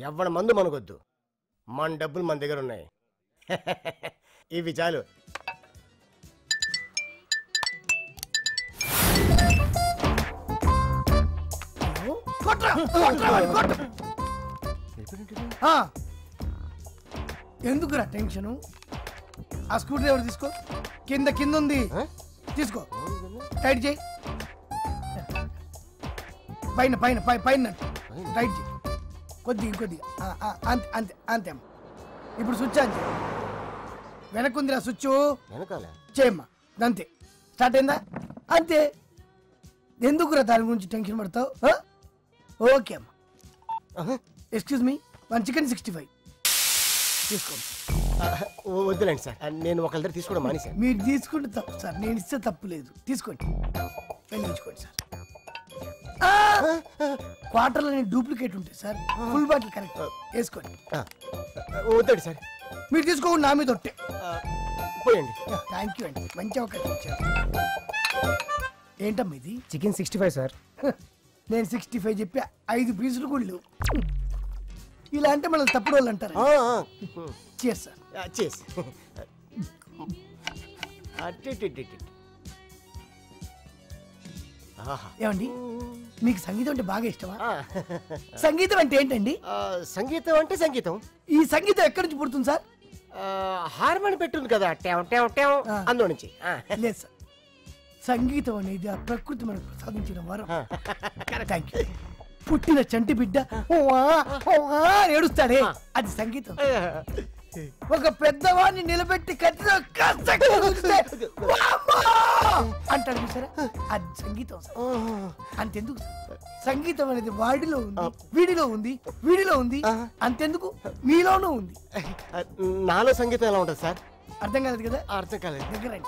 ఎవరి మందు మనకొద్దు మన డబ్బులు మన దగ్గర ఉన్నాయి ఇవి చాలు కొట్రా, కొట్రా వాడిని, కొట్టు. ఆ. ఎందుకురా టెన్షను ఆ స్క్రూ డ్రైవర్ తీసుకో కింద కింద ఉంది ఆ? తీసుకో టైట్ చేయి పైన పైన పై పైన నట్టు. టైట్ చేయి కొద్ది కొద్దిగా ఆ, ఆ, అంతే అంతే అంతే అమ్మ ఇప్పుడు స్విచ్ ఆన్ చేయి వెనక్కుందిరా స్విచ్ వెనకాల చేయమ్మా అంతే స్టార్ట్ అయిందా అంతే ఎందుకురా దాని గురించి టెన్షన్ పడతావు ఆ? ఓకే అమ్మా ఆహా. Excuse me one chicken sixty five తీసుకోండి ఆ, వద్దులేండి సార్ ఆ, నేను ఒకళ్ళ దగ్గర తీసుకోవడం మానేశాను మీరు తీసుకుంటే తప్పు సార్ నేను ఇస్తే తప్పు లేదు తీసుకోండి వెళ్ళించుకోండి సార్ క్వార్టర్లో డూప్లికేట్ ఉంటాయి సార్ ఫుల్ బాటిల్ కరెక్ట్ వేసుకోండి ఆ, వద్దండి సార్ మీరు తీసుకోండి నా మీద ఒట్టే ఆ, పోయండి థ్యాంక్ యూ అండి మంచి అవకాశం ఇచ్చారు ఏంటమ్మా ఇది చికెన్ సిక్స్టీ ఫైవ్ సార్ నేను సిక్స్టీ ఫైవ్ చెప్పి ఐదు పీసులు కూడా లేవు ఇలా అంటే మనల్ని తప్పుడు వాళ్ళు అంటారు ఆ, ఆ. చేస్ సార్ ఆ, చేసి అట్టి, టి, టి, టి. ఆహా. ఏమండి మీకు సంగీతం అంటే బాగా ఇష్టమా ఆ, సంగీతం అంటే ఏంటండి ఆ, సంగీతం అంటే సంగీతం ఈ సంగీతం ఎక్కడి నుంచి పుడుతుంది సార్ ఆ, హార్మోని పెట్టుంది కదా టెం టెం టెం ఆ. అందులో నుంచి ఆ. లేదు సార్ సంగీతం అనేది ఆ ప్రకృతి మనకు ప్రసాదించిన వరం థ్యాంక్ యూ పుట్టిన చంటి బిడ్డ "ఓవా, ఓవా" అని ఏడుస్తాడే అది సంగీతం ఒక పెద్దవాడిని నిలబెట్టి కట్టిన కష్టంగా కూర్చుంటే, "వామ్మో!" అంటాడు చూసారా అది సంగీతం సార్ అంతెందుకు సార్? సంగీతం అనేది వాడిలో ఉంది వీడిలో ఉంది వీడిలో ఉంది అంతెందుకు మీలోనూ ఉంది ఆ, నాలో సంగీతం ఎలా ఉంటుంది సార్ అర్థం కాలేదు కదా అర్థం కాలేదు దగ్గర రండి.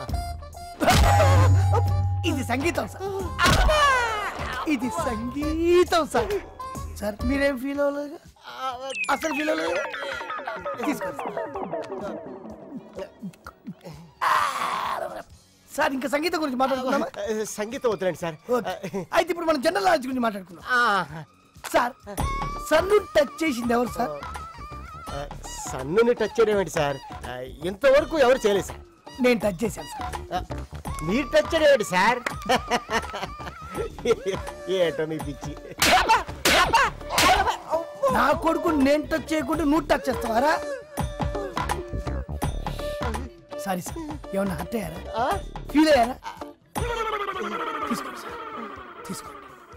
ఇది సంగీతం సార్ ఇది సంగీతం సార్ సార్ మీరేం ఫీల్ అవ్వలేదు అసలు ఫీల్ అవ్వలేదు తీసుకోండి సార్ ఇంకా సంగీతం గురించి మాట్లాడుకుందామా ఆ, సంగీతం వద్దులేండి సార్ ఓకే. అయితే ఇప్పుడు మనం జనరల్ నాలెడ్జ్ గురించి మాట్లాడుకుందాం ఆ, సార్ సన్ను టచ్ చేసింది ఎవరు సార్ ఆ, సన్నుని టచ్ చేయడం ఏంటి సార్ ఆ, ఇంతవరకు ఎవరు చేయలేదు సార్ నేను టచ్ చేశాను సార్ ఆ, మీరు టచ్ చేయడం ఏంటి సార్ ఏటో మీ పిచ్చి నా కొడుకు నేను టచ్ చేయకుండా నువ్వు టచ్ చేస్తావారా సారీ సార్ ఏమన్నా హర్ట్ అయ్యారా ఆ? ఫీల్ అయ్యారా తీసుకోండి సార్ తీసుకోండి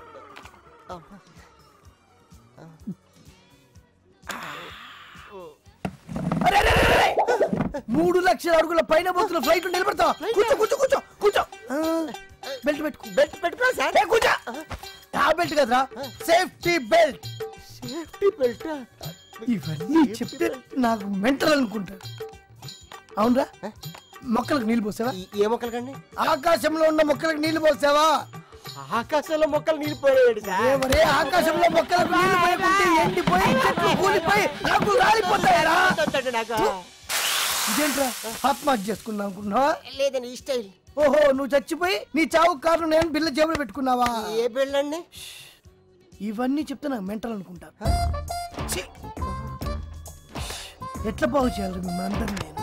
అరే, అరే, అరే, అరే! మూడు లక్షల అడుగుల పైన పోతున్న ఫ్లైట్ నిలబడతావా కూర్చో కూర్చో కూర్చో కూర్చో ఆ, బెల్ట్ పెట్టుకో బెల్ట్ పెట్టుకున్నా సార్ ఏ, కూర్చో ఆ బెల్ట్ కదరా సేఫ్టీ బెల్ట్ సేఫ్టీ బెల్ట్ ఇవన్నీ చెప్తే నాకు మెంటల్ అనుకుంటాడు అవునరా మొక్కలకు నీళ్లు పోసావా ఏ మొక్కలు కండి ఆకాశంలో ఉన్న మొక్కలకు నీళ్లు పోసావా ఆకాశంలో మొక్కలు నీళ్ళిపోయాడు సార్ ఏమరే ఆకాశంలో మొక్కలకు నీళ్లు పోయకుంటే ఎండిపోయి చెట్లు కూలిపోయి నాకు రాలిపోతాయరా నాకు ఇదేంట్రా ఆత్మహత్య చేసుకున్నా అనుకున్నావా లేదండి ఈ స్టైల్ ఓహో నువ్వు చచ్చిపోయి నీ చావు కారణం నేను బిల్ల జేబులో పెట్టుకున్నావా ఏ బెల్ట్ అండి ఇవన్నీ చెప్తే నాకు మెంటల్ అనుకుంటారు ఛీ! ఎట్లా బాగు చేయాలి మిమ్మల్ని అందరినీ నేను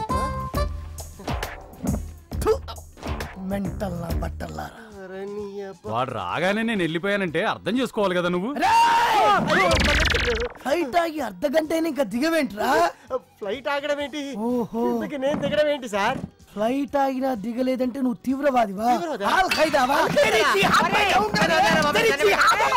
థు! మెంటల్ నా బట్టల్లారా వాడు రాగానే నేను వెళ్ళిపోయానంటే అర్థం చేసుకోవాలి కదా నువ్వు ఫైట్ ఆగి అర్ధ గంట అయినా ఇంకా దిగవేంట్రా ఫ్లైట్ ఆగడం ఏంటి ఓహో ఇంతకీ నేను దిగడం ఏంటి సార్ ఫ్లైట్ ఆగినా దిగలేదంటే నువ్వు తీవ్రవాదివా తీవ్రవాదా? ఆల్ ఖైదావా తెరిచి హామై జాऊंगा रे, తెరిచి హామై